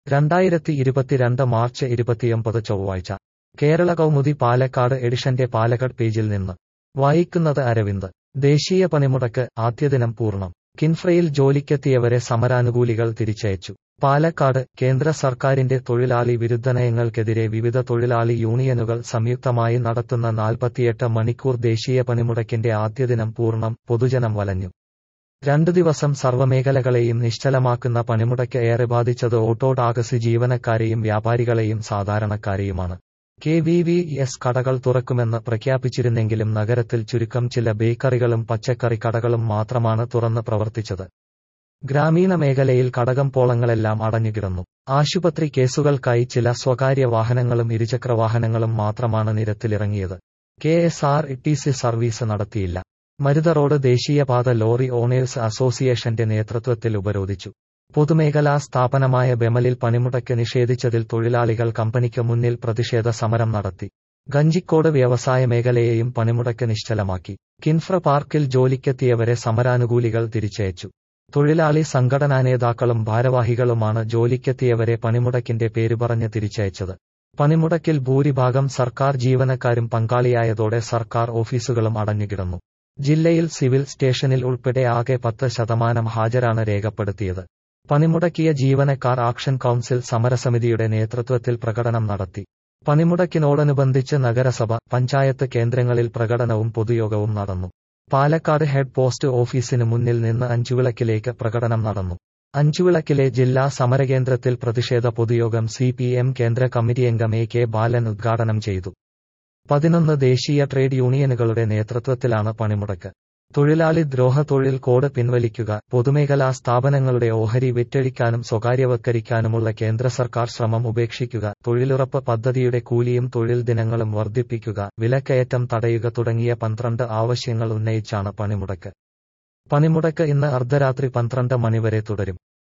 രണ്ടായിരത്തി ഇരുപത്തിരണ്ട് മാർച്ച് ഇരുപത്തിയൊമ്പത് ചൊവ്വാഴ്ച കേരള കൗമുദി പാലക്കാട് എഡിഷന്റെ പാലക്കാട് പേജിൽ നിന്ന് വായിക്കുന്നത് അരവിന്ദ് ദേശീയ പണിമുടക്ക് ആദ്യദിനം പൂർണ്ണം കിൻഫ്രയിൽ ജോലിക്കെത്തിയവരെ സമരാനുകൂലികൾ തിരിച്ചയച്ചു പാലക്കാട് കേന്ദ്ര സർക്കാരിന്റെ തൊഴിലാളി വിരുദ്ധ നയങ്ങൾക്കെതിരെ വിവിധ തൊഴിലാളി യൂണിയനുകൾ സംയുക്തമായി നടത്തുന്ന നാൽപ്പത്തിയെട്ട് മണിക്കൂർ ദേശീയ പണിമുടക്കിന്റെ ആദ്യദിനം പൂർണ്ണം പൊതുജനം വലഞ്ഞു രണ്ടു ദിവസം സർവ്വമേഖലകളെയും നിശ്ചലമാക്കുന്ന പണിമുടക്ക് ഏറെ ബാധിച്ചത് ഓട്ടോ ടാക്സി ജീവനക്കാരെയും വ്യാപാരികളെയും സാധാരണക്കാരെയുമാണ് കെ വി വി എസ് കടകൾ തുറക്കുമെന്ന് പ്രഖ്യാപിച്ചിരുന്നെങ്കിലും നഗരത്തിൽ ചുരുക്കം ചില ബേക്കറികളും പച്ചക്കറി കടകളും മാത്രമാണ് തുറന്ന് പ്രവർത്തിച്ചത് ഗ്രാമീണ മേഖലയിൽ കടകംപോളങ്ങളെല്ലാം അടഞ്ഞുകിടന്നു ആശുപത്രി കേസുകൾക്കായി ചില സ്വകാര്യ വാഹനങ്ങളും ഇരുചക്ര വാഹനങ്ങളും മാത്രമാണ് നിരത്തിലിറങ്ങിയത് K S R T C service നടത്തിയില്ല മരുത റോഡ് ദേശീയപാത ലോറി ഓണേഴ്സ് അസോസിയേഷന്റെ നേതൃത്വത്തിൽ ഉപരോധിച്ചു പൊതുമേഖലാ സ്ഥാപനമായ ബെമലിൽ പണിമുടക്ക് നിഷേധിച്ചതിൽ തൊഴിലാളികൾ കമ്പനിക്ക് മുന്നിൽ പ്രതിഷേധ സമരം നടത്തി ഗഞ്ചിക്കോട് വ്യവസായ മേഖലയെയും പണിമുടക്ക് നിശ്ചലമാക്കി കിൻഫ്ര പാർക്കിൽ ജോലിക്കെത്തിയവരെ സമരാനുകൂലികൾ തിരിച്ചയച്ചു തൊഴിലാളി സംഘടനാ നേതാക്കളും ഭാരവാഹികളുമാണ് ജോലിക്കെത്തിയവരെ പണിമുടക്കിന്റെ പേര് പറഞ്ഞ് തിരിച്ചയച്ചത് പണിമുടക്കിൽ ഭൂരിഭാഗം സർക്കാർ ജീവനക്കാരും പങ്കാളിയായതോടെ സർക്കാർ ഓഫീസുകളും അടഞ്ഞുകിടന്നു ജില്ലയിൽ സിവിൽ സ്റ്റേഷനിൽ ഉൾപ്പെടെ ആകെ പത്ത് ശതമാനം ഹാജരാണ് രേഖപ്പെടുത്തിയത് പണിമുടക്കിയ ജീവനക്കാർ ആക്ഷൻ കൗൺസിൽ സമരസമിതിയുടെ നേതൃത്വത്തിൽ പ്രകടനം നടത്തി പണിമുടക്കിനോടനുബന്ധിച്ച് നഗരസഭ പഞ്ചായത്ത് കേന്ദ്രങ്ങളിൽ പ്രകടനവും പൊതുയോഗവും നടന്നു പാലക്കാട് ഹെഡ് പോസ്റ്റ് ഓഫീസിന് മുന്നിൽ നിന്ന് അഞ്ചുവിളക്കിലേക്ക് പ്രകടനം നടന്നു അഞ്ചുവിളക്കിലെ ജില്ലാ സമരകേന്ദ്രത്തിൽ പ്രതിഷേധ പൊതുയോഗം സി പി എം കേന്ദ്ര കമ്മിറ്റി അംഗം എ കെ ബാലൻ ഉദ്ഘാടനം ചെയ്തു പതിനൊന്ന് ദേശീയ ട്രേഡ് യൂണിയനുകളുടെ നേതൃത്വത്തിലാണ് പണിമുടക്ക് തൊഴിലാളി ദ്രോഹ തൊഴിൽ കോഡ് പിൻവലിക്കുക പൊതുമേഖലാ സ്ഥാപനങ്ങളുടെ ഓഹരി വിറ്റഴിക്കാനും സ്വകാര്യവൽക്കരിക്കാനുമുള്ള കേന്ദ്ര സർക്കാർ ശ്രമം ഉപേക്ഷിക്കുക തൊഴിലുറപ്പ് പദ്ധതിയുടെ കൂലിയും തൊഴിൽ ദിനങ്ങളും വർദ്ധിപ്പിക്കുക വിലക്കയറ്റം തടയുക തുടങ്ങിയ പന്ത്രണ്ട് ആവശ്യങ്ങൾ ഉന്നയിച്ചാണ് പണിമുടക്ക് പണിമുടക്ക് ഇന്ന് അർദ്ധരാത്രി പന്ത്രണ്ട് മണിവരെ തുടരും